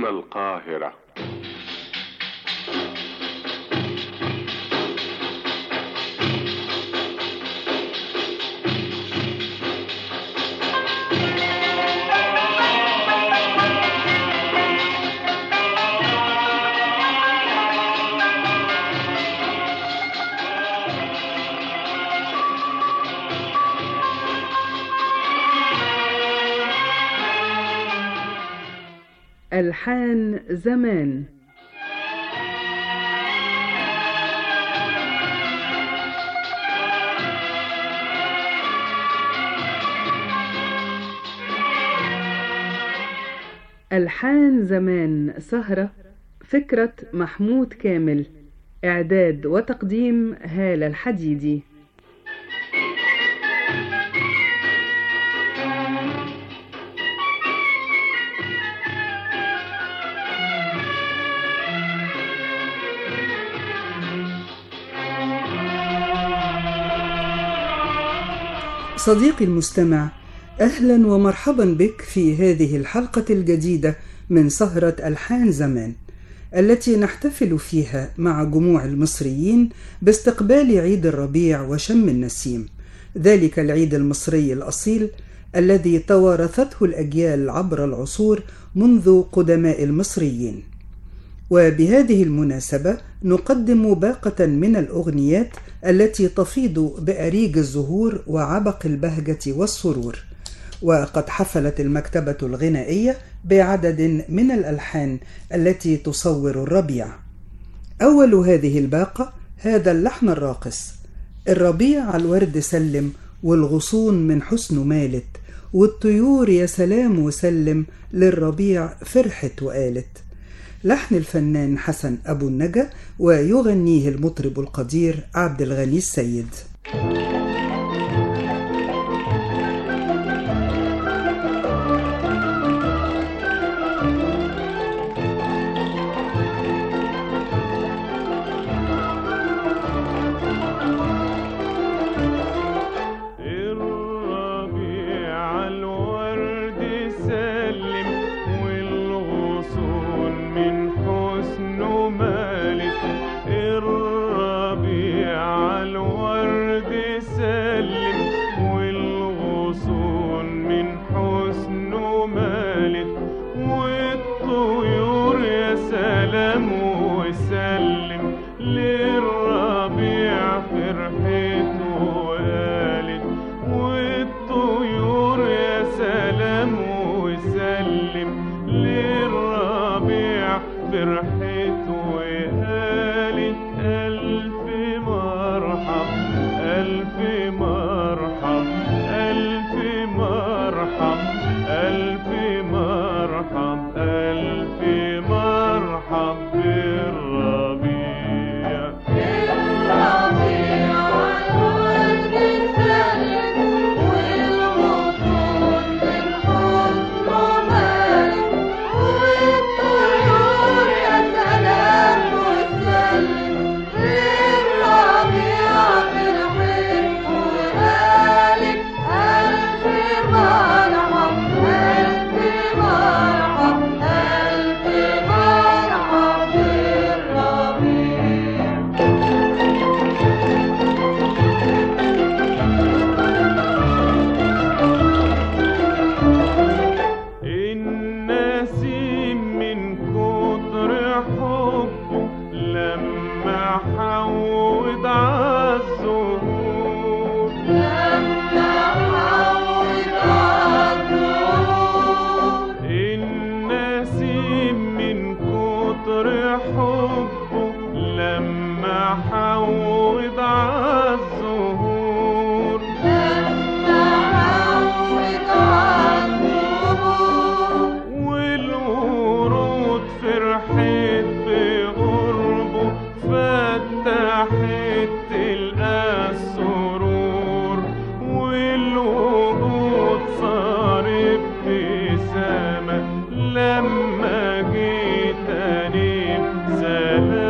من القاهرة ألحان زمان ألحان زمان سهرة فكرة محمود كامل إعداد وتقديم هالة الحديدي صديقي المستمع اهلا ومرحبا بك في هذه الحلقه الجديده من سهره الحان زمان التي نحتفل فيها مع جموع المصريين باستقبال عيد الربيع وشم النسيم ذلك العيد المصري الاصيل الذي توارثته الاجيال عبر العصور منذ قدماء المصريين وبهذه المناسبه نقدم باقه من الاغنيات التي تفيض بأريج الزهور وعبق البهجة والسرور وقد حفلت المكتبة الغنائية بعدد من الألحان التي تصور الربيع أول هذه الباقة هذا اللحن الراقص الربيع الورد سلم والغصون من حسن مالت والطيور يا سلام وسلم للربيع فرحت وقالت لحن الفنان حسن أبو النجا ويغنيه المطرب القدير عبد الغني السيد الربيع الورد سلم والغصون من حسنه مالك الربيع الورد سلم والغصون من حسنه مالك والطيور يا سلام وسلم للربيع فرحته وقالت والطيور يا سلام وسلم للربيع فرحته وقالت ألف مرحب ألف مرحب ألف مرحب ألف مرحب ألف مرحب بالربيع النسيم من كتر حبه لما حود عالزهور النسيم من كتر حبه لما حود عالزهور والورود فرحت بغربه فتحت تلقى السرور والوجود صار ابتسامة لما جيت أنيم سلام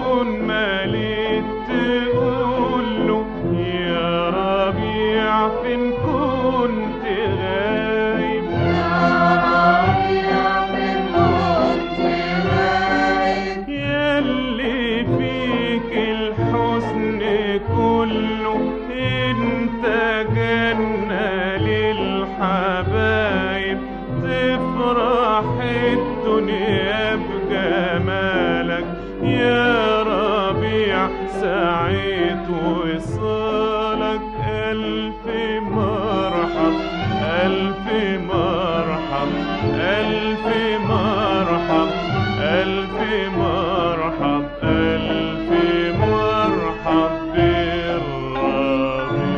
تكون مليت تقوله يا ربيع فين كنت غايب ياللي فيك الحسن كله انت جنة للحبايب تفرح الدنيا بجمالك يا ربيع سعيد وصالك ألف مرحب ألف مرحب ألف مرحب ألف مرحب ألف مرحب بالربيع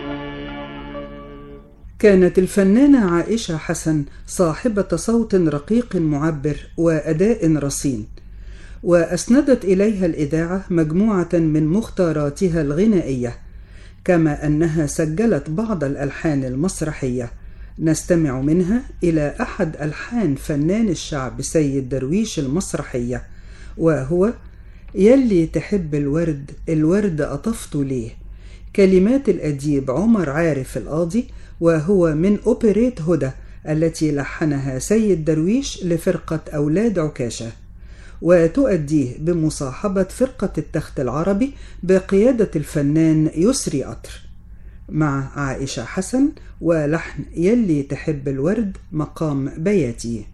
كانت الفنانة عائشة حسن صاحبة صوت رقيق معبر وأداء رصين وأسندت إليها الإذاعة مجموعة من مختاراتها الغنائية كما أنها سجلت بعض الألحان المسرحية نستمع منها إلى أحد ألحان فنان الشعب سيد درويش المسرحية وهو يلي تحب الورد الورد قطفت ليه كلمات الأديب عمر عارف القاضي وهو من أوبريت هدى التي لحنها سيد درويش لفرقة أولاد عكاشة وتؤديه بمصاحبة فرقة التخت العربي بقيادة الفنان يسري قطر مع عائشة حسن ولحن يلي تحب الورد مقام بياتي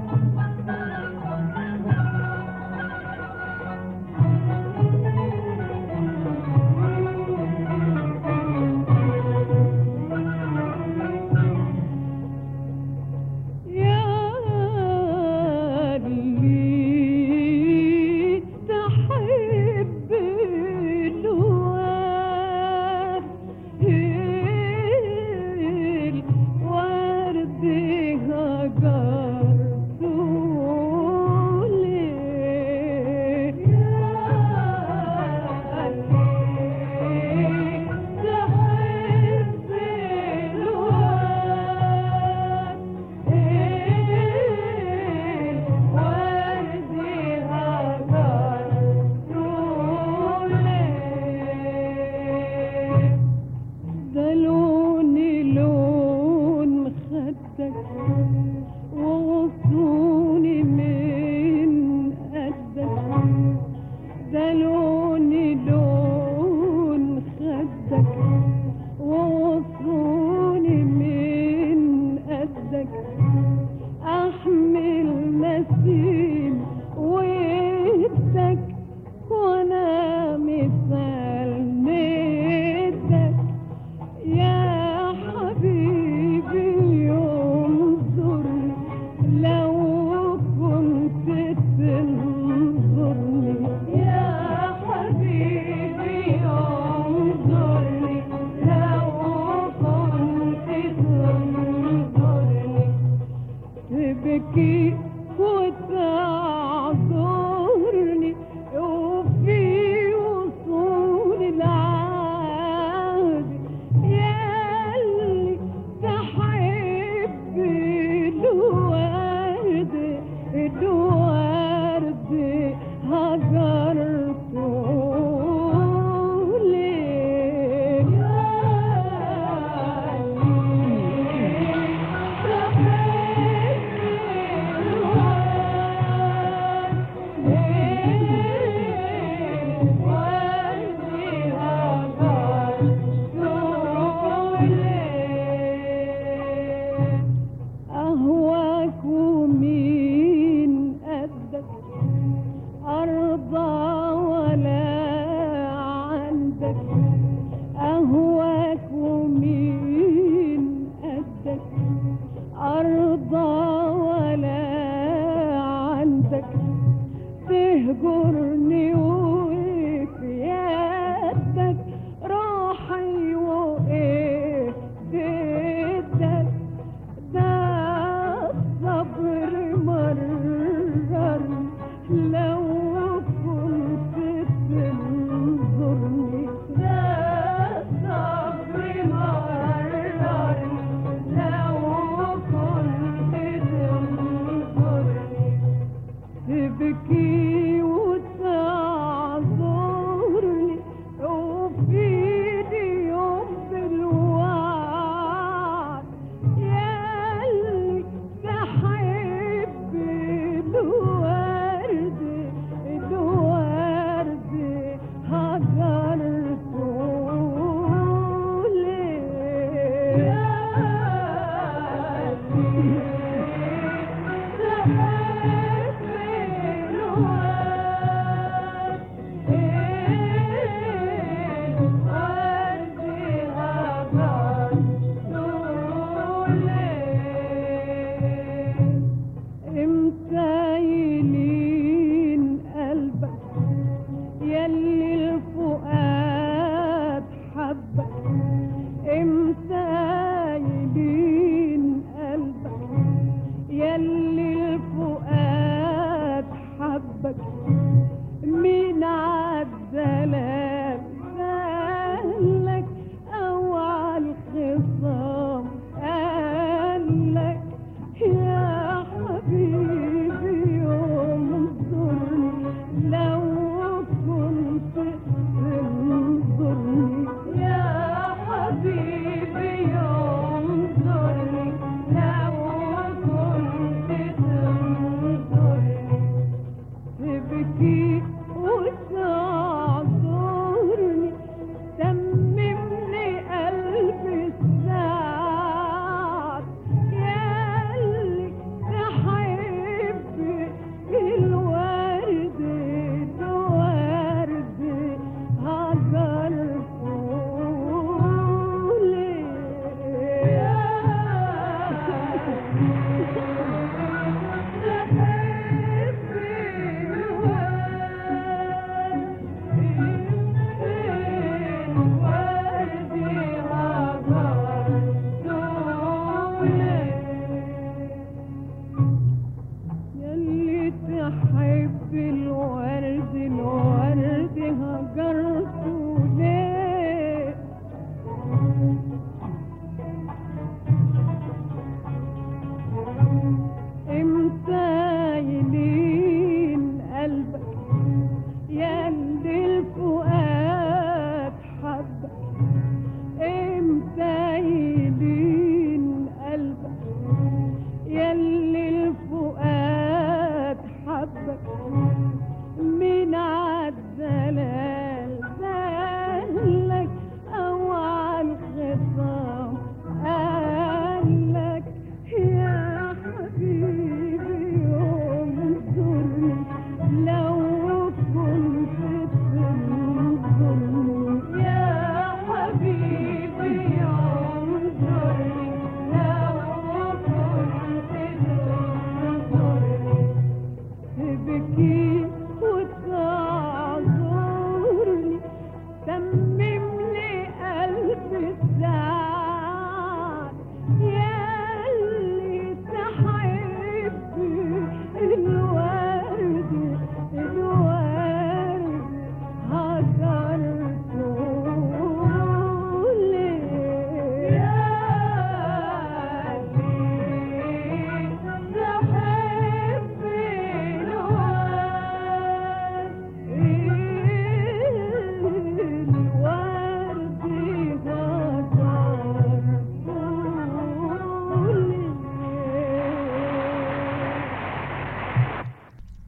يا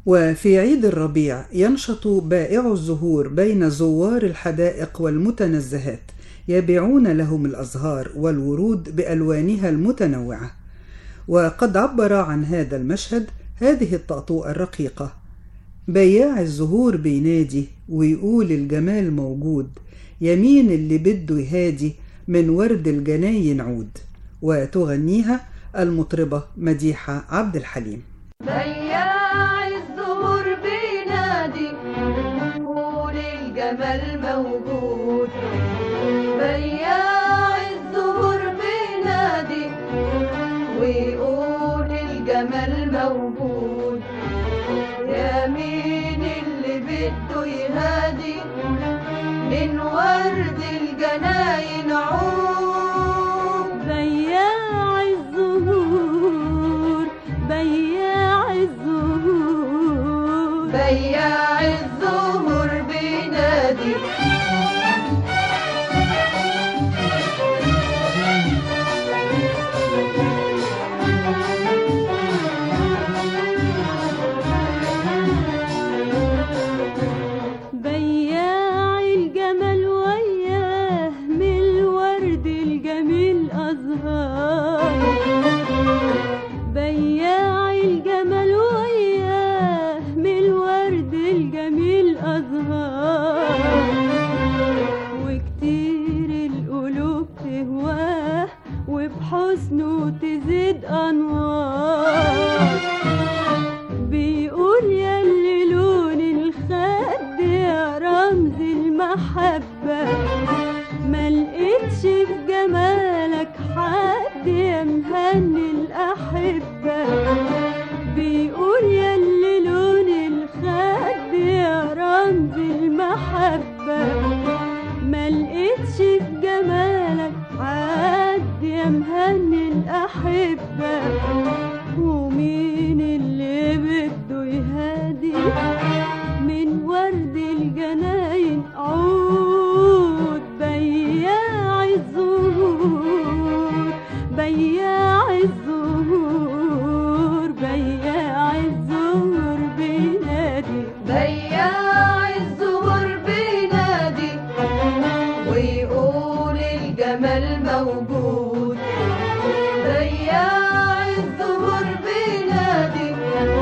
وفي عيد الربيع ينشط بائع الزهور بين زوار الحدائق والمتنزهات يبيعون لهم الازهار والورود بالوانها المتنوعه وقد عبر عن هذا المشهد هذه الطأطوءة الرقيقة بياع الزهور بينادي ويقول الجمال موجود يمين اللي بده يهادي من ورد الجناين عود وتغنيها المطربة مديحة عبد الحليم بياع الزهور بينادي قول الجمال موجود بياع الزهور بينادي ويقول الجمال موجود يا مين اللي بده يهادي من ورد الجناين عود بياع الزهور بياع الزهور بياع الزهور بينادي بياع الجمال وياه من الورد الجميل أزهار بياع الجمال وياه من الورد الجميل أزهار وكتير القلوب تهواه وبحسنه تزيد أنوار بيقول ياللي لون الخد يا رمز المحبة ما لقيتش في جمالك حد يا مهني الأحبة بيقول ياللي لون الخد يا رمز المحبة ما لقيتش في جمالك حد يا مهني الأحبة ومين اللي بده يهادي من ورد الجناين عود بياع الزهور بياع الزهور بياع الزهور بينادي بياع الزهور بينادي ويقول الجمال موجود بياع الزهور بينادي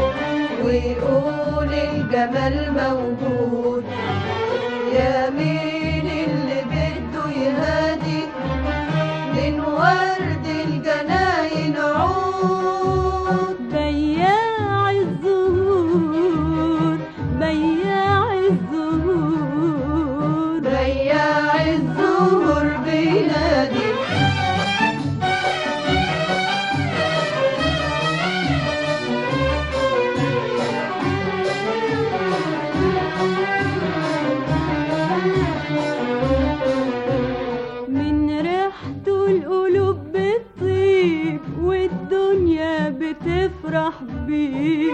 ويقول الجمال موجود يا مين اللي بده يهادي من ورد الجناين عود بياع الزهور بياع الزهور بياع الزهور بينادي من ريحته القلوب بتطيب والدنيا بتفرح بيه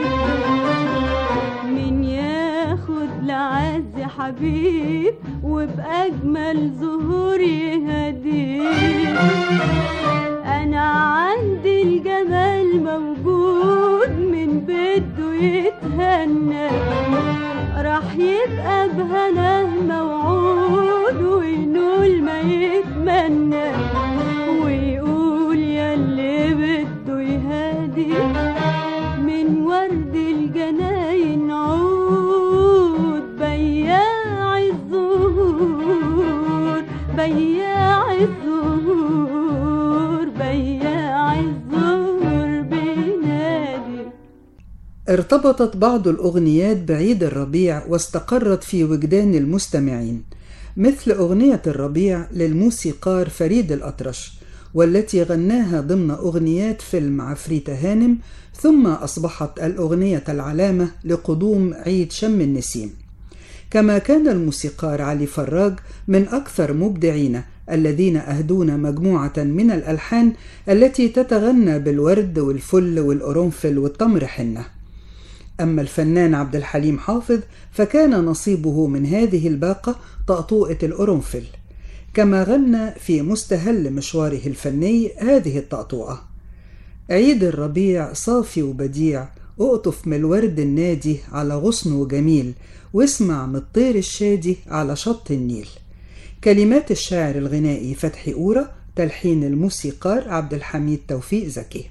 من ياخد لعز حبيب وبأجمل زهور يهديه أنا عندي الجمال موجود من بده يتهنى راح يبقى بهناه موعود وينول ما يتمنى ويقول ياللي بده يهادي من ورد الجناين عود بياع الزهور بياع الزهور بياع الزهور بينادي ارتبطت بعض الأغنيات بعيد الربيع واستقرت في وجدان المستمعين مثل أغنية الربيع للموسيقار فريد الأطرش والتي غناها ضمن أغنيات فيلم عفريتة هانم ثم أصبحت الأغنية العلامة لقدوم عيد شم النسيم كما كان الموسيقار علي فراج من أكثر مبدعين الذين أهدون مجموعة من الألحان التي تتغنى بالورد والفل والقرنفل والتمر حنة أما الفنان عبد الحليم حافظ فكان نصيبه من هذه الباقة طأطوئة القرنفل كما غنى في مستهل مشواره الفني هذه الطأطوئة عيد الربيع صافي وبديع اقطف من الورد النادي على غصنه جميل واسمع من الطير الشادي على شط النيل كلمات الشاعر الغنائي فتحي أورا تلحين الموسيقار عبد الحميد توفيق زكي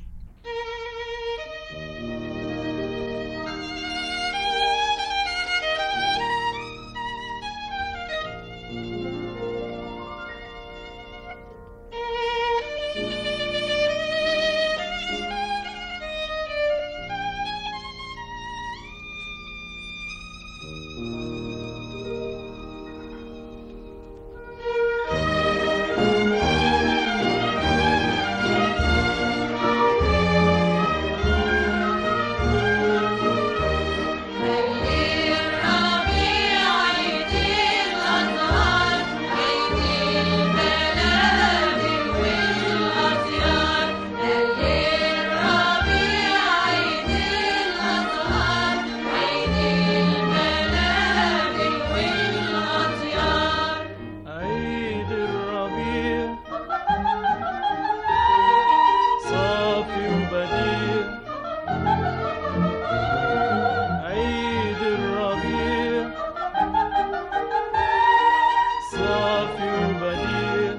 عيد الربيع صافي وبديع عيد الربيع صافي وبديع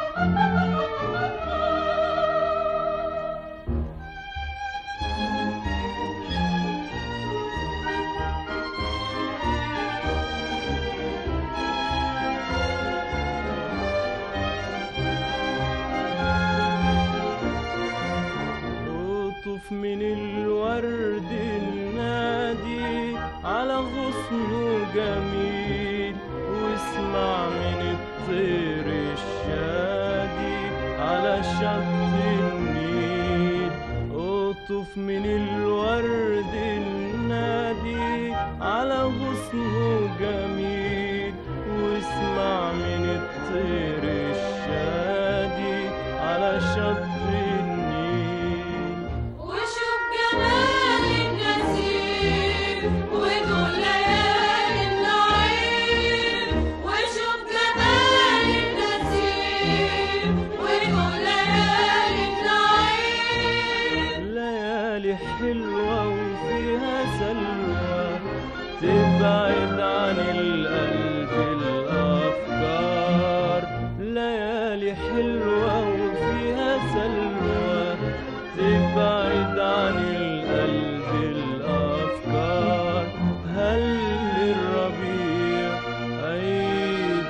اطف من الورد النادي على غصنه جميل واسمع من الطير الشادي على شط النيل اطف من الورد النادي على غصنه جميل واسمع من الطير الشادي على شط النيل وشوف جمال النسيم ودول ليالي النعيم وشوف جمال النسيم ودول ليالي النعيم ليالي حلوة وفيها سلوى تبعد عن القلب الأفكار ليالي حلوة وفيها سلوى تبعد عن القلب الأفكار هل الربيع عيد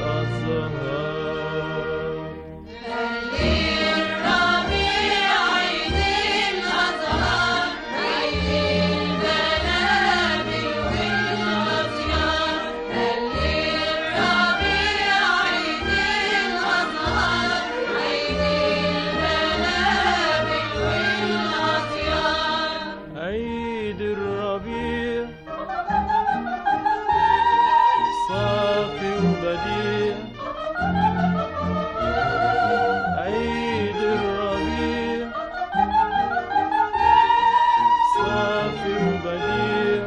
الأزهار الربيع عيد الأزهار عيد البلابل والأطيار الربيع عيد الأزهار عيد البلابل والأطيار عيد الربيع صافي وبديع عيد الربيع صافي وبديع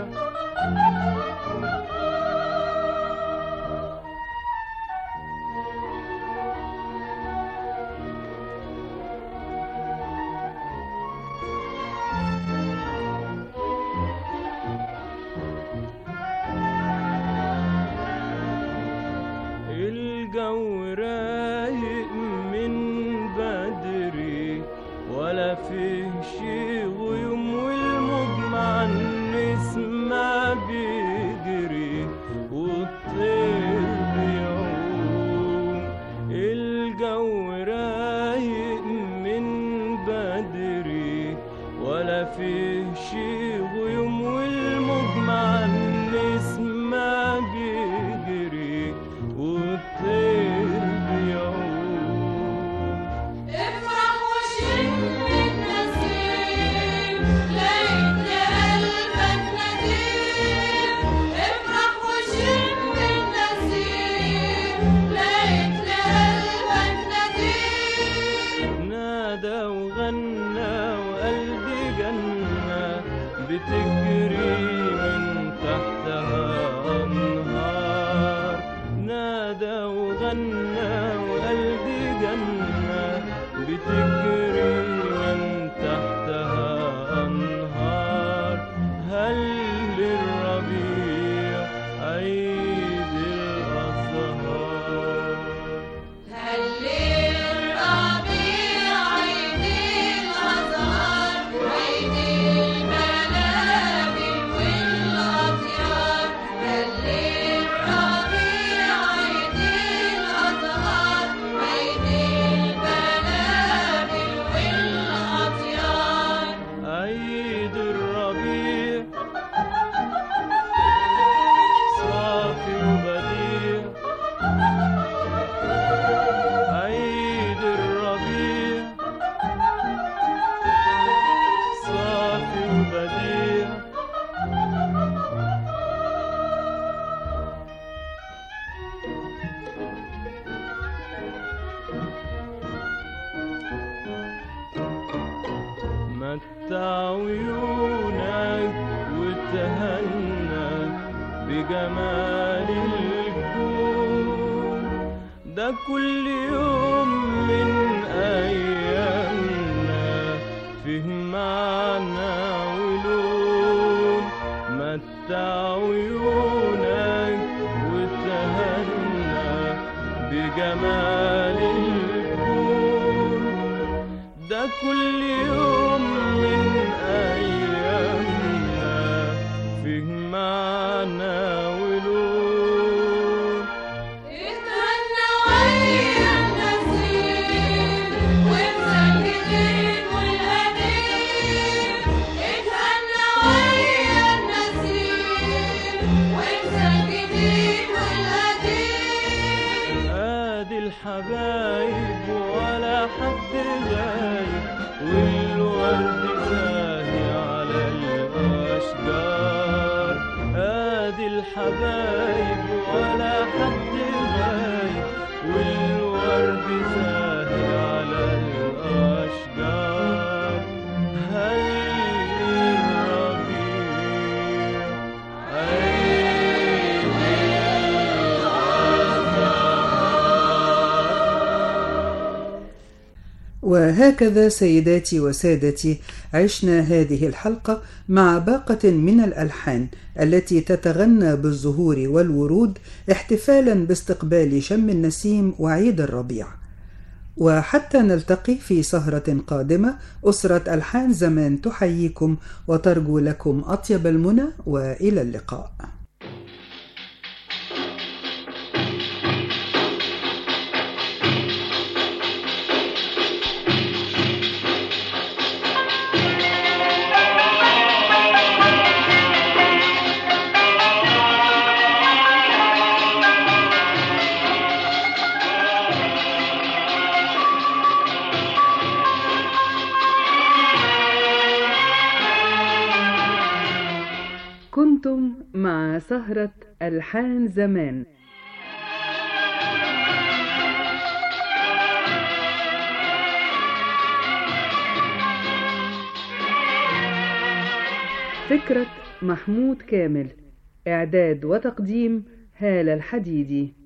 الجو رايق من بدري ولا فيه شي غيوم والمجمع النسمة بيجري والطير بيعوم الجو رايق من بدري ولا فيه شي غيوم والمجمع النسمة بيجري والطير بيعوم افرح وشم النسيم لقيت قلبك نديم افرح وشم النسيم لقيت قلبك نديم نادى وغنى وقلبي جنة بتجري من تحتها أنهار نادى وغنى وقلبي جنة بتجري من تحتها أنهار متع عيونك وتهنى بجمال الكون ده كل يوم من أيامنا فيه معنى ولون متع عيونك وتهنى بجمال الكون ده كل يوم من أيامنا فيه معنى ولون اتهنى ويا النسيم ومسجدين والقديم اتهنى ويا النسيم ومسجدين والقديم ادي الحبايب ولا حد غايب والورد زاهي على الاشجار ادي الحبايب ولا حد غايب والورد زاهي على الاشجار هل الربيع عيد وهكذا سيداتي وسادتي عشنا هذه الحلقة مع باقة من الألحان التي تتغنى بالزهور والورود احتفالا باستقبال شم النسيم وعيد الربيع وحتى نلتقي في سهرة قادمة أسرة ألحان زمان تحييكم وترجو لكم أطيب المنى وإلى اللقاء كنتم مع سهرة ألحان زمان فكرة محمود كامل إعداد وتقديم هالة الحديدي